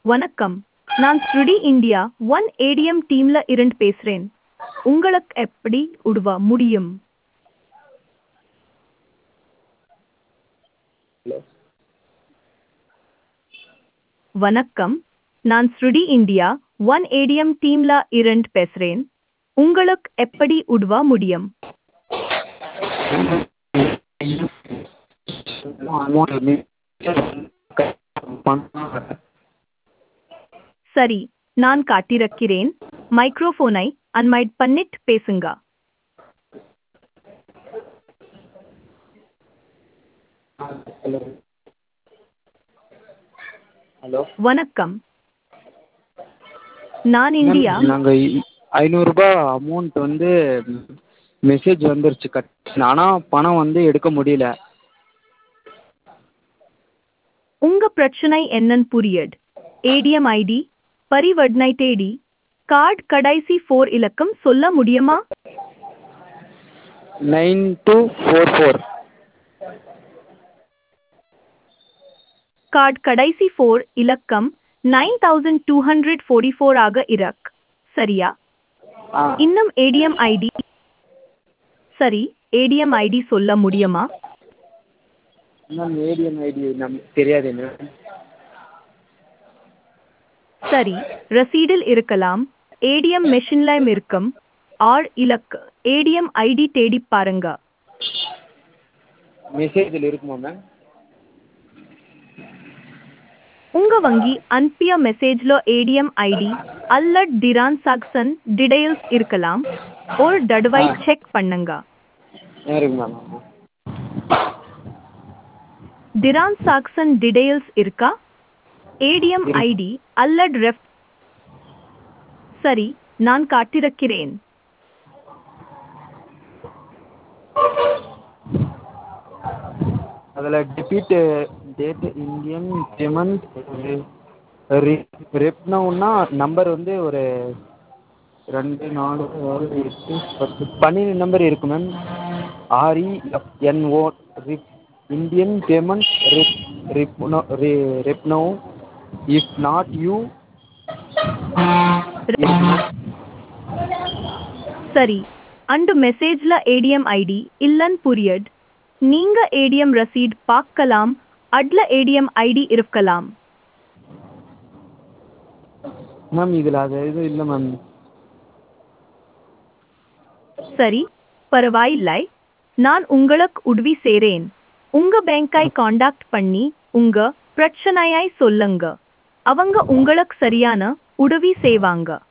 வணக்கம் நான் ஸ்ருடி இந்தியா ஒன் ஏடிஎம் டீம்ல இருந்து பேசுறேன் உங்களுக்கு எப்படி உதவ முடியும் ஹலோ வணக்கம் நான் ஸ்ருடி இந்தியா ஒன் ஏடிஎம் டீம்ல இருந்து பேசுறேன் உங்களுக்கு எப்படி உதவ முடியும் அமௌண்ட் சரி நான் காட்டிருக்கிறேன் மைக்ரோஃபோனை அன்மைட் பண்ணிட் பேசுங்க ஹலோ ஹலோ வணக்கம் நான் இந்தியா நாங்கள் ஐநூறுரூபா அமௌண்ட் வந்து மெசேஜ் வந்துருச்சு கட் ஆனால் பணம் வந்து எடுக்க முடியல உங்க பிரச்சனை என்னன்னு புரியுது ஏடிஎம் ஐடி பரிவர்த்தனை தேடி கார்டு கடைசி ஃபோர் இலக்கம் சொல்ல முடியுமா nine two four four card கடைசி ஃபோர் இலக்கம் nine thousand two hundred forty four ஆக இருக்கு சரியா ஆ இன்னும் ஏடிஎம் ஐடி சரி ஏடிஎம் ஐடி சொல்ல முடியுமா மேம் ஏடிஎம் ஐடி நம் தெரியாது மேம் சரி ரசீடில் இருக்கலாம் ஏடிஎம் மெஷின்லையும் இருக்கும் ஆர் இலக்கு ஏடிஎம் ஐடி தேடி பாருங்க மெசேஜில் இருக்குமா மேம் உங்க வங்கி அனுப்பிய மெசேஜ்ல ஏடிஎம் ஐடி அல்லட் டிரான்சாக்சன் டீடைல்ஸ் இருக்கலாம் ஒரு தடவை ஆ. செக் பண்ணுங்க இருக்கு மேம் ஆமாம் டிரான்சாக்சன் டீடைல்ஸ் இருக்கா ஏடிஎம் இருக்கு. ஐடி அல்லட் ரெஃப் சரி நான் காட்டிருக்கிறேன் அதில் டெபிட் டேட் இந்தியன் பேமெண்ட் ரெப்னவுன்னா நம்பர் வந்து ஒரு ரெண்டு நாலு ஆறு எட்டு பத்து பன்னெண்டு நம்பர் இருக்கு ma'am R E F N O ref Indian payment ref ref no ref no if not you சரி அண்டு மெசேஜ்ல ஏடிஎம் ஐடி இல்லன்னு புரியட் நீங்க ஏடிஎம் ரசீட் பார்க்கலாம் அட்ல ஏடிஎம் ஐடி இருக்கலாம் மேம் இதில் அது இது இல்லை மேம் சரி பரவாயில்லை நான் உங்களுக்கு உதவி செய்றேன் உங்க பேங்கை காண்டாக்ட் பண்ணி உங்க பிரச்சனையை சொல்லுங்க அவங்க உங்களுக்கு சரியான உதவி செய்வாங்க